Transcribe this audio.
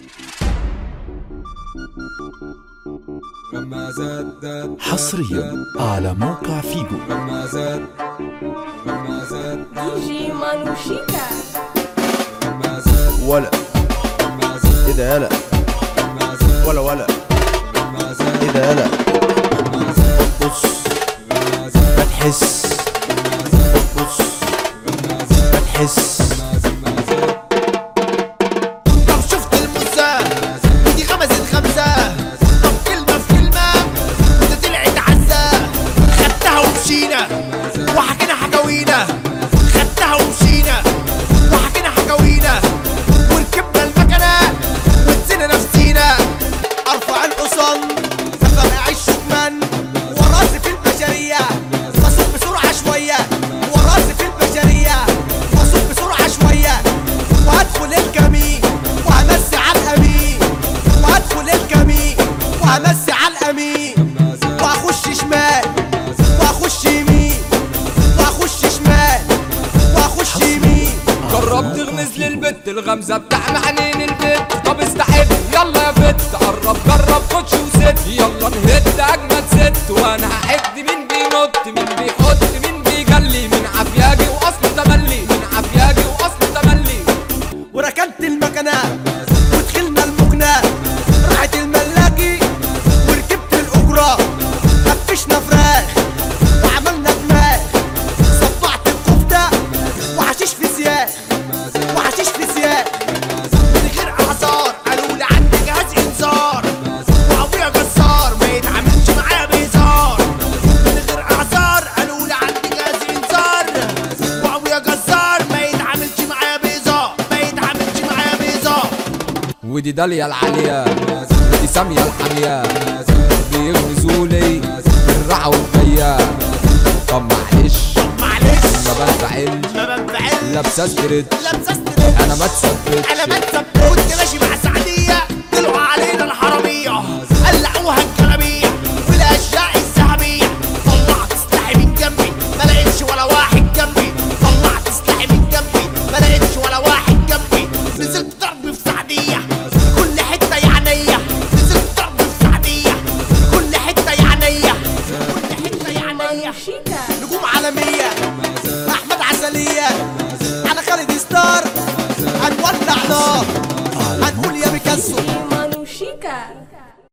حصريا على موقع فيجو دي جي مانوشيكا ولا ايه ده يلا ولا ولا ايه ده يلا بص ما تحس بص ما تحس طب شفت المزة دي غمزت غمزة طب كلمة في كلمة وده طلعت عزة خدتها ومشينا وحكينا حكاوينا خدتها ومشينا وحكينا حكاوينا وركبنا المكنة ونسينا نفسينا ارفع القصن سفر اعيش شكمان وراسي في البشرية بسوق بسرعة شوية وراسي في البشرية بسوق بسرعة شوية وهدخل الكمين وهمسي على الامين وهدخل الكمين وهمسي على الامين واخش شمال واخش يمين واخش شمال واخش يمين جرب تغمز للبت الغمزة بتاع معانين البت طب استعد يلا يا بت قرب جرب خدش وست يلا نهد اجمد ست وانا هعد مين بينط مين بيحط مين بيجلي من عفياجي واصل تملي من عفياجي واصل تملي وركنت المكنة ودخلنا المكنة راحت الملاكي وركبت الأجرة قفشنا فراخ وعملنا دماغ صبعت الكفتة وحشيش في سياخ وحشيش في سياخ من غير اعذار قالوا لي عندي جهاز انذار وابويا جزار ما يتعاملش معايا بهزار من غير اعذار قالوا لي عندي جهاز انذار وابويا جزار ما يتعاملش معايا بهزار ما يتعاملش معايا بهزار ودي داليا العالية ودي سامية الحامية بيغمزوا لي بالرعا والبيا طب معلش معلش ما بنفعلش ما بنفعلش لابسة ستريت لابسه استريتش انا ما اتثبتش انا ما اتثبتش كنت ماشي مع سعديه طلعوا علينا الحراميه قلعوها الجلابيه والاشياء الذهبيه طلعت سلاحي من جنبي ما لقيتش ولا واحد جنبي طلعت سلاحي من جنبي ما لقيتش ولا واحد جنبي نزلت ضرب في سعديه كل حته يعنيه نزلت ضرب في سعديه كل حته يعنيه كل حته يعنيه مانوشيكا نجوم عالمية أحمد عسلية على خالد ستار هنولع نار هنقول يا بيكاسو